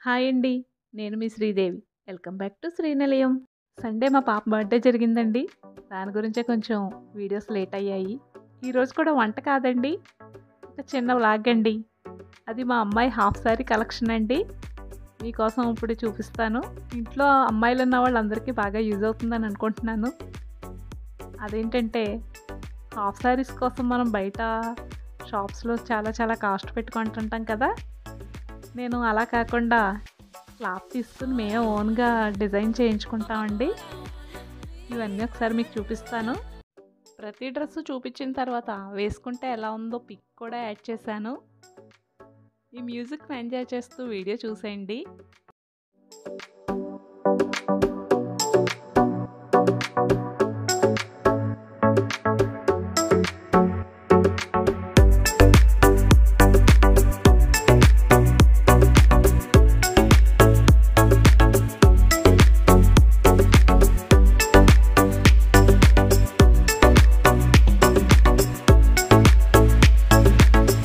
hi అండి నేను మీ Sridevi welcome back to Srinilayam Sunday మా పాప బర్త్డే జరిగిందండి దాని గురించే కొంచెం వీడియోస్ లేట్ అయ్యాయి ఈరోజు కూడా వంట కాదండి ఒక చిన్న వ్లాగ్ అండి అది మా అమ్మాయి హాఫ్ సారీ కలెక్షన్ అండి మీకోసం ఇప్పుడు చూపిస్తాను ఇంట్లో అమ్మాయిలు ఉన్న వాళ్ళందరికీ బాగా యూజ్ అవుతుందని అనుకుంటున్నాను అదేంటంటే హాఫ్ సారీస్ కోసం మనం బయట షాప్స్లో చాలా చాలా కాస్ట్ పెట్టుకుంటుంటాం కదా నేను అలా కాకుండా క్లాత్ తీసుకుని మేము ఓన్గా డిజైన్ చేయించుకుంటామండి ఇవన్నీ ఒకసారి మీకు చూపిస్తాను ప్రతి డ్రెస్ చూపించిన తర్వాత వేసుకుంటే ఎలా ఉందో పిక్ కూడా యాడ్ చేశాను ఈ మ్యూజిక్ ఎంజాయ్ చేస్తూ వీడియో చూసేయండి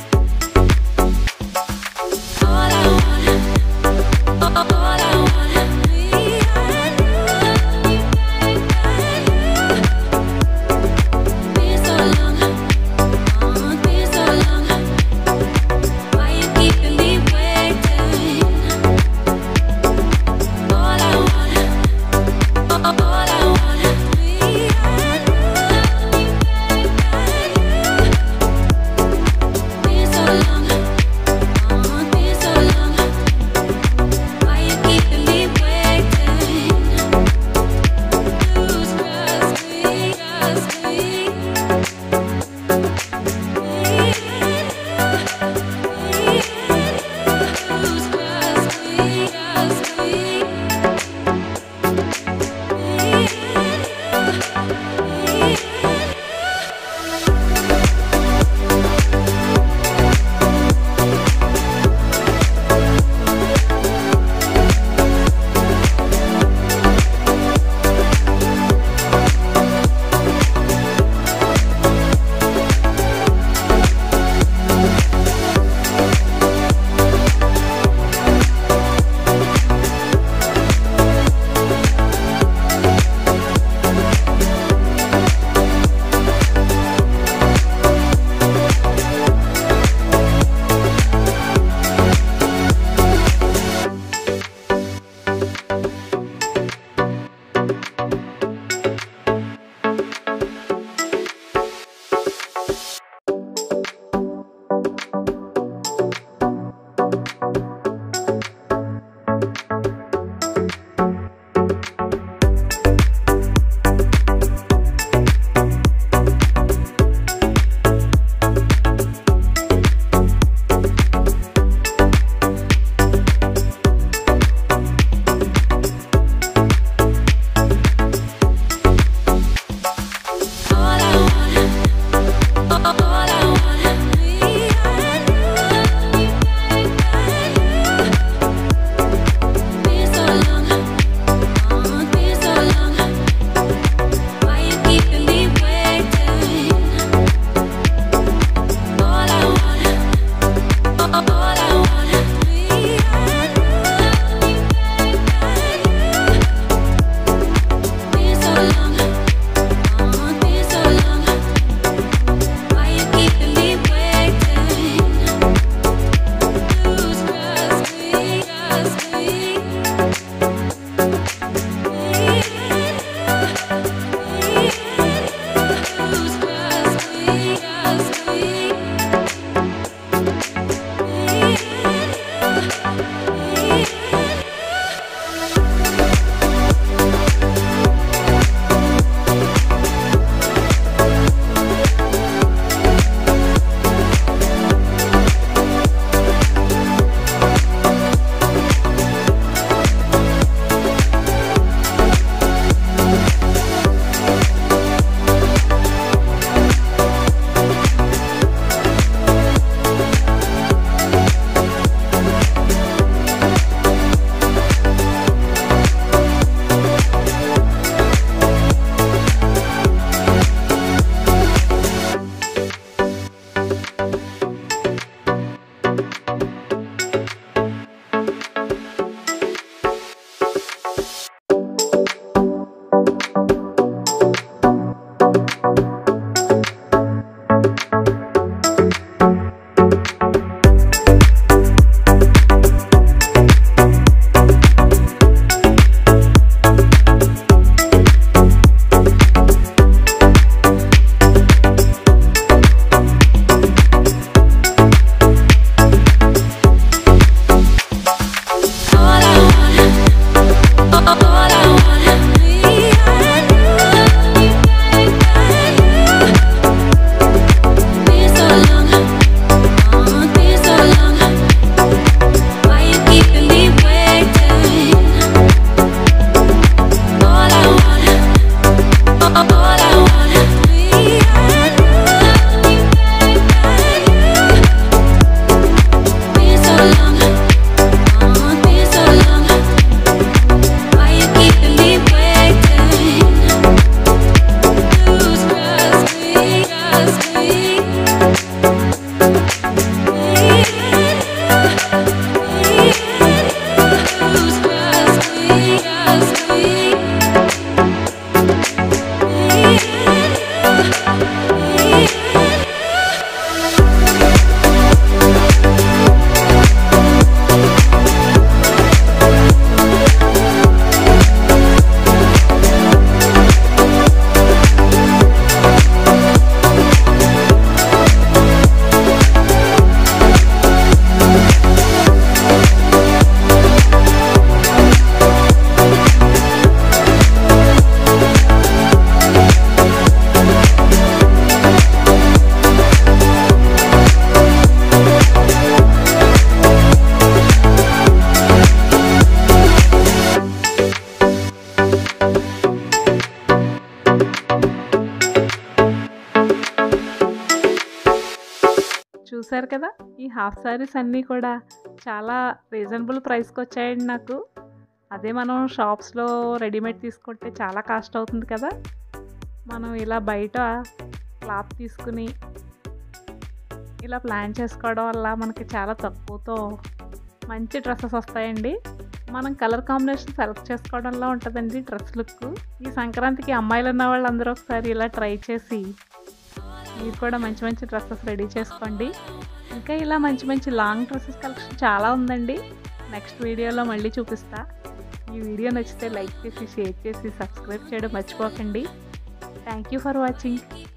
All I want, all I want చూసారు కదా ఈ హాఫ్ శారీస్ అన్నీ కూడా చాలా రీజనబుల్ ప్రైస్కి వచ్చాయండి నాకు అదే మనం షాప్స్లో రెడీమేడ్ తీసుకుంటే చాలా కాస్ట్ అవుతుంది కదా మనం ఇలా బయట క్లాత్ తీసుకుని ఇలా ప్లాన్ చేసుకోవడం వల్ల మనకి చాలా తక్కువతో మంచి డ్రెస్సెస్ వస్తాయండి మనం కలర్ కాంబినేషన్ సెలెక్ట్ చేసుకోవడంలో ఉంటుందండి డ్రెస్ లుక్ ఈ సంక్రాంతికి అమ్మాయిలు ఉన్న వాళ్ళందరూ ఒకసారి ఇలా ట్రై చేసి మీరు కూడా మంచి మంచి డ్రెస్సెస్ రెడీ చేసుకోండి ఇంకా ఇలా మంచి మంచి లాంగ్ డ్రెస్సెస్ కలెక్షన్ చాలా ఉందండి నెక్స్ట్ వీడియోలో మళ్ళీ చూపిస్తా ఈ వీడియో నచ్చితే లైక్ చేసి షేర్ చేసి సబ్స్క్రైబ్ చేయడం మర్చిపోకండి థ్యాంక్ యూ ఫర్ వాచింగ్